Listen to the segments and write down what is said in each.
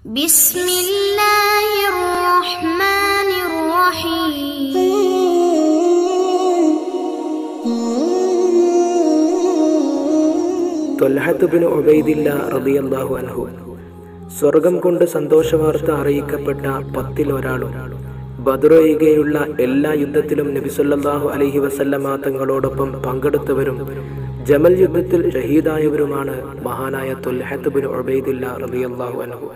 بسم الله الرحمن الرحيم തൊൽഹത്തുബിന് ഒബൈദില്ല റബിയല്ലാഹു അൻഹു സ്വർഗം കൊണ്ട് സന്തോഷവാർത്ത അറിയിക്കപ്പെട്ട പത്തിൽ ഒരാളും ബദറൊഴികെയുള്ള എല്ലാ യുദ്ധത്തിലും നബിസല്ലാഹു അലഹി വസല്ലമ തങ്ങളോടൊപ്പം പങ്കെടുത്തവരും ജമൽ യുദ്ധത്തിൽ ഷഹീദായവരുമാണ് മഹാനായ തൊൽഹത്തുബിന് ഒബൈദില്ല റബിയല്ലാഹു അൻഹു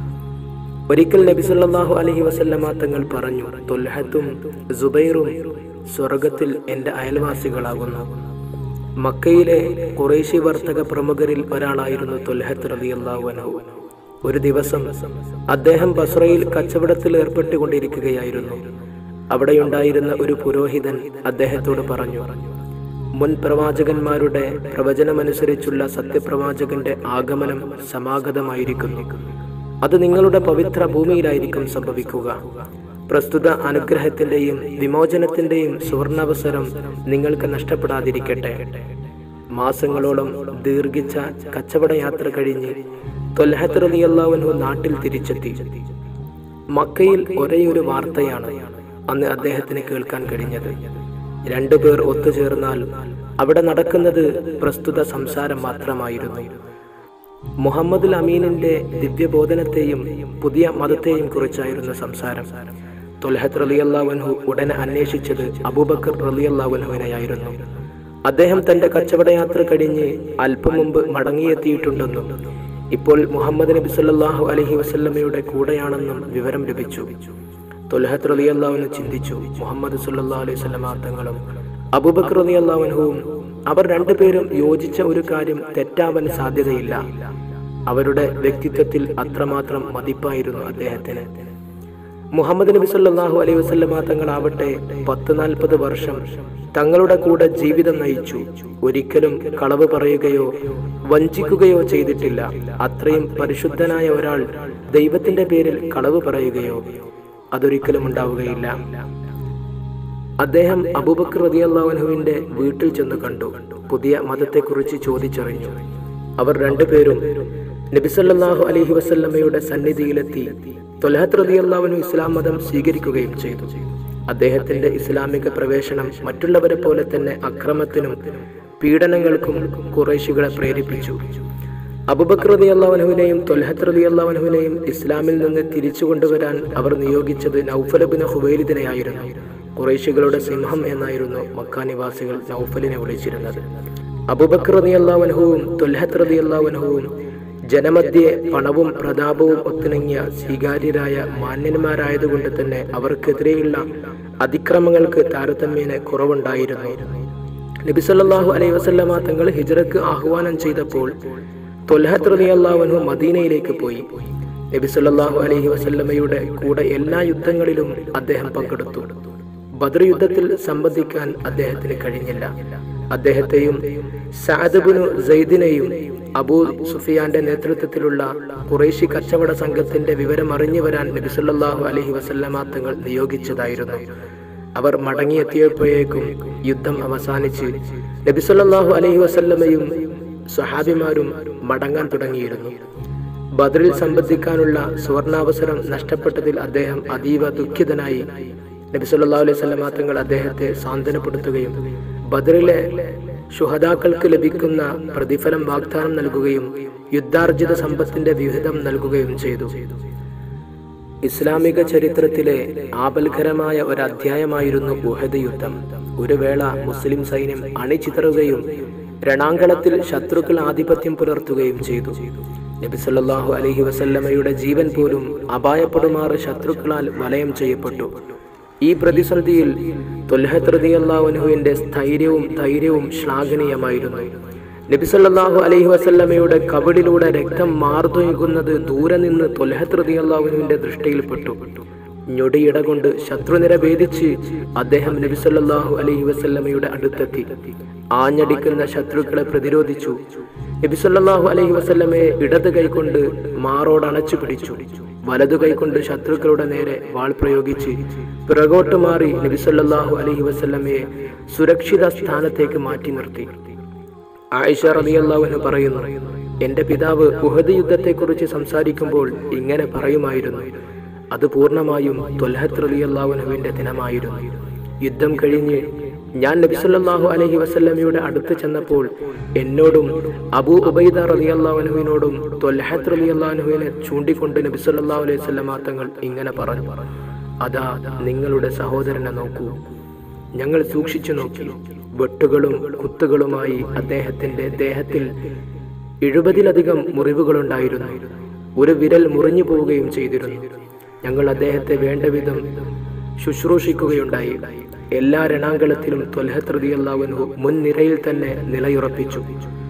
ഒരിക്കൽ നബി സല്ലല്ലാഹു അലൈഹി വസല്ലമ തങ്ങൾ പറഞ്ഞു തൊൽഹത്തും സുബൈറും സ്വർഗത്തിൽ എൻ്റെ അയൽവാസികളാകുന്നു മക്കയിലെ കുറേശി വർത്തക പ്രമുഖരിൽ ഒരാളായിരുന്നു തൊൽഹത്ത് റളിയല്ലാഹു അൻഹു ഒരു ദിവസം അദ്ദേഹം ബസ്രയിൽ കച്ചവടത്തിൽ ഏർപ്പെട്ടുകൊണ്ടിരിക്കുകയായിരുന്നു അവിടെയുണ്ടായിരുന്ന ഒരു പുരോഹിതൻ അദ്ദേഹത്തോട് പറഞ്ഞു മുൻ പ്രവാചകന്മാരുടെ പ്രവചനമനുസരിച്ചുള്ള സത്യപ്രവാചകന്റെ ആഗമനം സമാഗതമായിരിക്കുന്നു അത് നിങ്ങളുടെ പവിത്ര ഭൂമിയിലായിരിക്കും സംഭവിക്കുക പ്രസ്തുത അനുഗ്രഹത്തിന്റെയും വിമോചനത്തിന്റെയും സുവർണാവസരം നിങ്ങൾക്ക് നഷ്ടപ്പെടാതിരിക്കട്ടെ മാസങ്ങളോളം ദീർഘിച്ച കച്ചവട യാത്ര കഴിഞ്ഞ് തൊൽഹത്ത് റളിയല്ലാഹു നാട്ടിൽ തിരിച്ചെത്തി മക്കയിൽ ഒരേയൊരു വാർത്തയാണ് അന്ന് അദ്ദേഹത്തിന് കേൾക്കാൻ കഴിഞ്ഞത് രണ്ടുപേർ ഒത്തുചേർന്നാൽ അവിടെ നടക്കുന്നത് പ്രസ്തുത സംസാരം മാത്രമായിരുന്നു മുഹമ്മദുൽ അമീനിന്റെ ദിവ്യബോധനത്തെയും പുതിയ മതത്തെയും കുറിച്ചായിരുന്നു സംസാരം തൊൽഹത്ത് റലിയല്ലാവൻഹു ഉടനെ അന്വേഷിച്ചത് അബൂബക്കർ റലിയല്ലാവൻഹുവിനെയായിരുന്നു അദ്ദേഹം തന്റെ കച്ചവടയാത്ര കഴിഞ്ഞ് അല്പം മുമ്പ് മടങ്ങിയെത്തിയിട്ടുണ്ടെന്നും ഇപ്പോൾ മുഹമ്മദ് നബി സല്ലല്ലാഹു അലൈഹി വസല്ലമയുടെ കൂടെയാണെന്നും വിവരം ലഭിച്ചു തൊൽഹത്ത് റലിയല്ലാവിന് ചിന്തിച്ചു മുഹമ്മദ് സല്ലല്ലാഹു അലൈഹി വസല്ലമ തങ്ങളും അബൂബക്കർ റലിയല്ലാവൻഹുവും അവർ രണ്ടുപേരും യോജിച്ച ഒരു കാര്യം തെറ്റാവാൻ സാധ്യതയില്ല അവരുടെ വ്യക്തിത്വത്തിൽ അത്രമാത്രം മതിപ്പായിരുന്നു അദ്ദേഹത്തിന് മുഹമ്മദ് നബി സല്ലല്ലാഹു അലൈഹി വസല്ലമ തങ്ങളാവട്ടെ പത്ത് നാൽപ്പത് വർഷം തങ്ങളുടെ കൂടെ ജീവിതം നയിച്ചു ഒരിക്കലും കളവ് പറയുകയോ വഞ്ചിക്കുകയോ ചെയ്തിട്ടില്ല അത്രയും പരിശുദ്ധനായ ഒരാൾ ദൈവത്തിന്റെ പേരിൽ കളവ് പറയുകയോ അതൊരിക്കലും ഉണ്ടാവുകയില്ല അദ്ദേഹം അബൂബക്കർ റതിയല്ലാഹുവിന്റെ വീട്ടിൽ ചെന്ന് കണ്ടു പുതിയ മതത്തെക്കുറിച്ച് ചോദിച്ചറിഞ്ഞു അവർ രണ്ടുപേരും നബിസല്ലാഹു അലഹി വസല്ലമ്മയുടെ സന്നിധിയിലെത്തി തൊലഹത്ത് റതിയല്ലാഹുനു ഇസ്ലാം മതം സ്വീകരിക്കുകയും ചെയ്തു അദ്ദേഹത്തിന്റെ ഇസ്ലാമിക പ്രവേശനം മറ്റുള്ളവരെ പോലെ തന്നെ അക്രമത്തിനും പീഡനങ്ങൾക്കും കുറേശികളെ പ്രേരിപ്പിച്ചു അബുബക്കർ റതി അള്ളാഹുനുവിനെയും തൊൽഹത്ത് റതി അള്ളാഹുനുവിനെയും ഇസ്ലാമിൽ നിന്ന് തിരിച്ചു കൊണ്ടുവരാൻ അവർ നിയോഗിച്ചത് നൌഫലബിന് ഹുബൈലിദിനെയായിരുന്നു കുറേശികളുടെ സിംഹം എന്നായിരുന്നു മക്ക നിവാസികൾ നൌഫലിനെ വിളിച്ചിരുന്നത് അബുബക്കർ റതി അള്ളാഹുനുവും തൊൽഹത്ത് റതി അള്ളാഹുനുവും ജനമധ്യേ പണവും പ്രതാപവും ഒത്തിണങ്ങിയ സ്വീകാര്യരായ മാന്യന്മാരായതുകൊണ്ട് തന്നെ അവർക്കെതിരെയുള്ള അതിക്രമങ്ങൾക്ക് താരതമ്യേന കുറവുണ്ടായിരുന്നു നബിസല്ലാഹു അലൈഹി വസല്ലമ തങ്ങൾ ഹിജറക്ക് ആഹ്വാനം ചെയ്തപ്പോൾ തൊൽഹത്ത് റളിയല്ലാഹു മദീനയിലേക്ക് പോയി നബി സല്ലല്ലാഹു അലൈഹി വസല്ലമയുടെ കൂടെ എല്ലാ യുദ്ധങ്ങളിലും അദ്ദേഹം പങ്കെടുത്തു ബദർ യുദ്ധത്തിൽ സംബന്ധിക്കാൻ അദ്ദേഹത്തിന് കഴിഞ്ഞില്ല അദ്ദേഹത്തെയും സാദബുനു സൈദിനെയും അബൂ സുഫിയാന്റെ നേതൃത്വത്തിലുള്ള കുറേശി കച്ചവട സംഘത്തിന്റെ വിവരം അറിഞ്ഞു വരാൻ നബി സല്ലല്ലാഹു അലൈഹി വസല്ലമ തങ്ങൾ നിയോഗിച്ചതായിരുന്നു അവർ മടങ്ങിയെത്തിയപ്പോഴേക്കും യുദ്ധം അവസാനിച്ച് നബി സല്ലല്ലാഹു അലൈഹി വസല്ലമയും സ്വഹാബിമാരും മടങ്ങാൻ തുടങ്ങിയിരുന്നു ബദറിൽ സംബന്ധിക്കാനുള്ള സുവർണാവസരം നഷ്ടപ്പെട്ടതിൽ അദ്ദേഹം അതീവ ദുഃഖിതനായി നബി സല്ലല്ലാഹു അലൈഹി വസല്ലമ തങ്ങൾ അദ്ദേഹത്തെ സാന്ത്വനപ്പെടുത്തുകയും ബദറിലെ ശുഹദാക്കൾക്ക് ലഭിക്കുന്ന പ്രതിഫലം വാഗ്ദാനം നൽകുകയും യുദ്ധാർജിത സമ്പത്തിന്റെ വിഹിതം നൽകുകയും ചെയ്തു ഇസ്ലാമിക ചരിത്രത്തിലെ ആപൽകരമായ ഒരു അധ്യായമായിരുന്നു ഉഹദ് യുദ്ധം ഒരു വേള മുസ്ലിം സൈന്യം അണിചിതറുകയും രണാങ്കളത്തിൽ ശത്രുക്കൾ ആധിപത്യം പുലർത്തുകയും ചെയ്തു നബി സല്ലല്ലാഹു അലൈഹി വസല്ലമയുടെ ജീവൻ പോലും അപായപ്പെടുമാറ് ശത്രുക്കളാൽ വലയം ചെയ്യപ്പെട്ടു ഈ പ്രതിസന്ധിയിൽ തൊൽഹത്ത് റളിയല്ലാഹുവിന്റെ സ്ഥൈര്യവും ധൈര്യവും ശ്ലാഘനീയമായിരുന്നു നബി സല്ലല്ലാഹു അലൈഹി വസല്ലമയുടെ കവിളിലൂടെ രക്തം മാർതൊഴുകുന്നത് ദൂരെ നിന്ന് തൊൽഹത്ത് റളിയല്ലാഹുവിന്റെ ദൃഷ്ടിയിൽപ്പെട്ടു ഞൊടിയിട കൊണ്ട് ശത്രുനിര ഭേദിച്ച് അദ്ദേഹം നബി സല്ലല്ലാഹു അലൈഹി വസല്ലമയുടെ അടുത്തെത്തി ആഞ്ഞടിക്കുന്ന ശത്രുക്കളെ പ്രതിരോധിച്ചു നബി സല്ലല്ലാഹു അലൈഹി വസല്ലമയെ ഇടത് കൈകൊണ്ട് മാറോട് അണച്ചു പിടിച്ചു വലതു കൈകൊണ്ട് ശത്രുക്കളുടെ നേരെ വാൾ പ്രയോഗിച്ച് പിറകോട്ട് മാറി നബി സല്ലല്ലാഹു അലൈഹി വസല്ലമയെ സുരക്ഷിത സ്ഥാനത്തേക്ക് മാറ്റി നിർത്തി ആയിഷ റളിയല്ലാഹു അൻഹ പറയുന്നു എന്റെ പിതാവ് ഉഹദ് യുദ്ധത്തെക്കുറിച്ച് സംസാരിക്കുമ്പോൾ ഇങ്ങനെ പറയുമായിരുന്നു അത് പൂർണ്ണമായും തൊൽഹത്ത് റലിയല്ലാഹുനുവിന്റെ ദിനമായിരുന്നു യുദ്ധം കഴിഞ്ഞ് ഞാൻ നബിസല്ലാഹു അലഹി വസല്ലമയുടെ അടുത്ത് ചെന്നപ്പോൾ എന്നോടും അബൂ ഉബൈദ റലിയല്ലാഹുനുവിനോടും തൊൽഹത്ത് റലിയല്ലാഹുവിനെ ചൂണ്ടിക്കൊണ്ട് നബിസല്ലാഹു അലൈഹി വസല്ലമ തങ്ങൾ ഇങ്ങനെ പറഞ്ഞു അതാ നിങ്ങളുടെ സഹോദരനെ നോക്കൂ ഞങ്ങൾ സൂക്ഷിച്ചു നോക്കി വെട്ടുകളും കുത്തുകളുമായി അദ്ദേഹത്തിന്റെ ദേഹത്തിൽ എഴുപതിലധികം മുറിവുകളുണ്ടായിരുന്നു ഒരു വിരൽ മുറിഞ്ഞു പോവുകയും ചെയ്തിരുന്നു ഞങ്ങൾ അദ്ദേഹത്തെ വേണ്ട വിധം ശുശ്രൂഷിക്കുകയുണ്ടായി എല്ലാ രണാങ്കളത്തിലും തൊൽഹത്രിയല്ലാവനു മുൻനിരയിൽ തന്നെ നിലയുറപ്പിച്ചു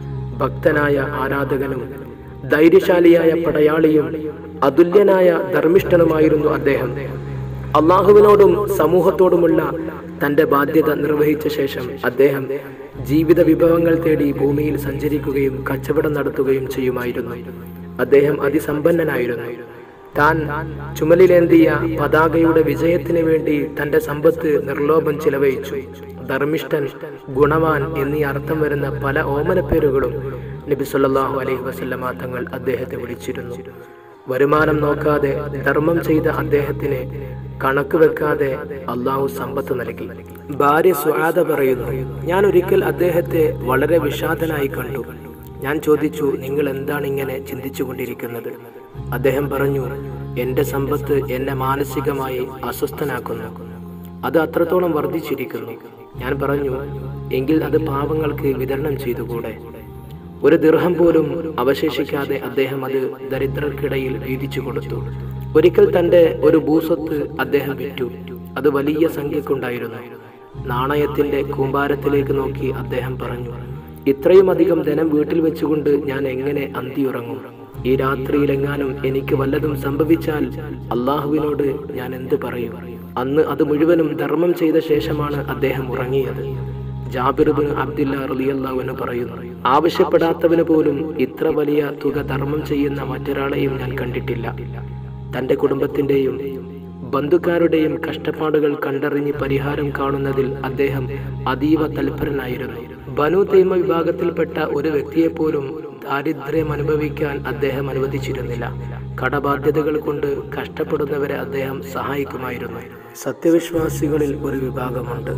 ഭക്തനായ ആരാധകനും ധൈര്യശാലിയായ പടയാളിയും അതുല്യനായ ധർമ്മിഷ്ഠനുമായിരുന്നു അദ്ദേഹം അള്ളാഹുവിനോടും സമൂഹത്തോടുമുള്ള തന്റെ ബാധ്യത നിർവഹിച്ച ശേഷം അദ്ദേഹം ജീവിത വിഭവങ്ങൾ തേടി ഭൂമിയിൽ സഞ്ചരിക്കുകയും കച്ചവടം നടത്തുകയും ചെയ്യുമായിരുന്നു അദ്ദേഹം അതിസമ്പന്നനായിരുന്നു താൻ ചുമലിലേന്തിയ പതാകയുടെ വിജയത്തിന് വേണ്ടി തന്റെ സമ്പത്ത് നിർലോഭം ചിലവഴിച്ചു ധർമ്മിഷ്ഠൻ ഗുണവാൻ എന്നീ അർത്ഥം വരുന്ന പല ഓമനപ്പേരുകളും നബി സല്ലല്ലാഹു അലൈഹി വസല്ലമ തങ്ങൾ അദ്ദേഹത്തെ വിളിച്ചിരുന്നു വരുമാനം നോക്കാതെ ധർമ്മം ചെയ്ത അദ്ദേഹത്തിന് കണക്ക് വെക്കാതെ അള്ളാഹു സമ്പത്ത് നൽകി ഭാര്യ സുആദ പറയുന്നു ഞാൻ ഒരിക്കൽ അദ്ദേഹത്തെ വളരെ വിഷാദനായി കണ്ടു ഞാൻ ചോദിച്ചു നിങ്ങൾ എന്താണ് ഇങ്ങനെ ചിന്തിച്ചു കൊണ്ടിരിക്കുന്നത് അദ്ദേഹം പറഞ്ഞു എന്റെ സമ്പത്ത് എന്നെ മാനസികമായി അസ്വസ്ഥനാക്കുന്നു അത് അത്രത്തോളം വർദ്ധിച്ചിരിക്കുന്നു ഞാൻ പറഞ്ഞു എങ്കിൽ അത് പാവങ്ങൾക്ക് വിതരണം ചെയ്തുകൂടെ ഒരു ദിർഹം പോലും അവശേഷിക്കാതെ അദ്ദേഹം അത് ദരിദ്രർക്കിടയിൽ വീതിച്ചു കൊടുത്തു ഒരിക്കൽ തന്റെ ഒരു ഭൂസ്വത്ത് അദ്ദേഹം വിറ്റു അത് വലിയ സംഖ്യക്കുണ്ടായിരുന്നു നാണയത്തിന്റെ കൂമ്പാരത്തിലേക്ക് നോക്കി അദ്ദേഹം പറഞ്ഞു ഇത്രയും അധികം ധനം വീട്ടിൽ വെച്ചുകൊണ്ട് ഞാൻ എങ്ങനെ അന്തിയുറങ്ങും ഈ രാത്രിയിലെങ്ങാനും എനിക്ക് വല്ലതും സംഭവിച്ചാൽ അള്ളാഹുവിനോട് ഞാൻ എന്ത് പറയും അന്ന് അത് മുഴുവനും ധർമ്മം ചെയ്ത ശേഷമാണ് അദ്ദേഹം ഉറങ്ങിയത് ജാബിർബിന് അബ്ദുല്ല റലിയല്ലാവെന്ന് പറയുന്നു ആവശ്യപ്പെടാത്തവന് പോലും ഇത്ര വലിയ തുക ധർമ്മം ചെയ്യുന്ന മറ്റൊരാളെയും ഞാൻ കണ്ടിട്ടില്ല തന്റെ കുടുംബത്തിന്റെയും ബന്ധുക്കാരുടെയും കഷ്ടപ്പാടുകൾ കണ്ടറിഞ്ഞ് പരിഹാരം കാണുന്നതിൽ അദ്ദേഹം അതീവ തൽപരനായിരുന്നു ബനു തൈമ വിഭാഗത്തിൽപ്പെട്ട ഒരു വ്യക്തിയെപ്പോലും ദാരിദ്ര്യം അനുഭവിക്കാൻ അദ്ദേഹം അനുവദിച്ചിരുന്നില്ല കടബാധ്യതകൾ കൊണ്ട് കഷ്ടപ്പെടുന്നവരെ അദ്ദേഹം സഹായിക്കുമായിരുന്നു സത്യവിശ്വാസികളിൽ ഒരു വിഭാഗമുണ്ട്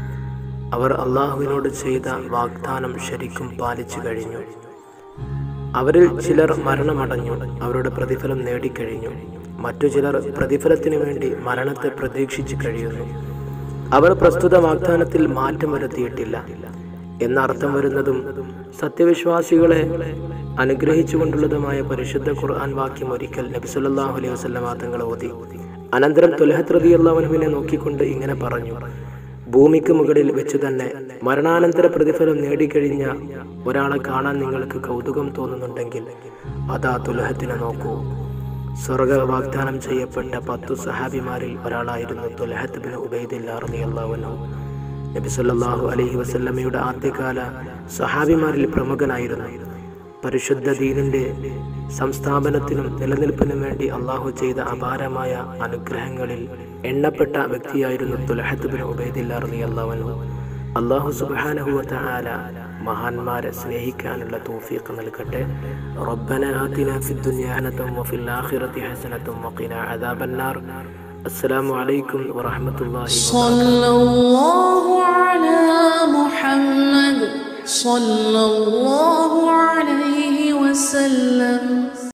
അവർ അള്ളാഹുവിനോട് ചെയ്ത വാഗ്ദാനം ശരിക്കും പാലിച്ചു കഴിഞ്ഞു അവരിൽ ചിലർ മരണമടഞ്ഞു അവരുടെ പ്രതിഫലം നേടിക്കഴിഞ്ഞു മറ്റു ചിലർ പ്രതിഫലത്തിനു വേണ്ടി മരണത്തെ പ്രതീക്ഷിച്ചു കഴിയുന്നു അവർ പ്രസ്തുത വാഗ്ദാനത്തിൽ മാറ്റം വരുത്തിയിട്ടില്ല എന്നർത്ഥം വരുന്നതും സത്യവിശ്വാസികളെ അനുഗ്രഹിച്ചുകൊണ്ടുള്ളതുമായ പരിശുദ്ധ ഖുർആൻ വാക്യം ഒരിക്കൽ നബി സല്ലല്ലാഹു അലൈഹി വസല്ലമ തങ്ങൾ ഓതി അനന്തരം തുലഹത്ത് റളിയല്ലാഹുവിനെ നോക്കിക്കൊണ്ട് ഇങ്ങനെ പറഞ്ഞു ഭൂമിക്ക് മുകളിൽ വെച്ച് തന്നെ മരണാനന്തര പ്രതിഫലം നേടിക്കഴിഞ്ഞ ഒരാളെ കാണാൻ നിങ്ങൾക്ക് കൗതുകം തോന്നുന്നുണ്ടെങ്കിൽ അതാ തുലഹത്തിനെ നോക്കൂ സ്വർഗ വാഗ്ദാനം ചെയ്യപ്പെട്ട പത്തു സഹാബിമാരിൽ ഒരാളായിരുന്നു തുലഹത്ത് ബിൻ ഉബൈദില്ല റളിയല്ലാഹു നബി സല്ലല്ലാഹു അലൈഹി വസല്ലമയുടെ ആദ്യകാല സഹാബിമാരിൽ പ്രമുഖനായിരുന്നു പരിശുദ്ധ ദീനിന്റെ സംസ്ഥാപനത്തിനും നിലനിൽപ്പിനും വേണ്ടി അള്ളാഹു ചെയ്ത അപാരമായ അനുഗ്രഹങ്ങളിൽ എണ്ണപ്പെട്ട വ്യക്തിയായിരുന്നു തുലഹത്ത് ബിൻ ഉബൈദില്ല റളിയല്ലാഹു അള്ളാഹു സുബ്ഹാനഹു വതആല മഹാന്മാരെ സ്നേഹിക്കാനുള്ള തൗഫീഖ് നൽകട്ടെ റബ്ബന ആതിന ഫിദ്ദുനിയ ഹസനതൻ വഫിൽ ആഖിറതി ഹസനതൻ വഖിന അദാബന്നാർ അസ്സലാമു അലൈക്കും വറഹ്മത്തുള്ളാഹി صلى الله على محمد صلى الله عليه وسلم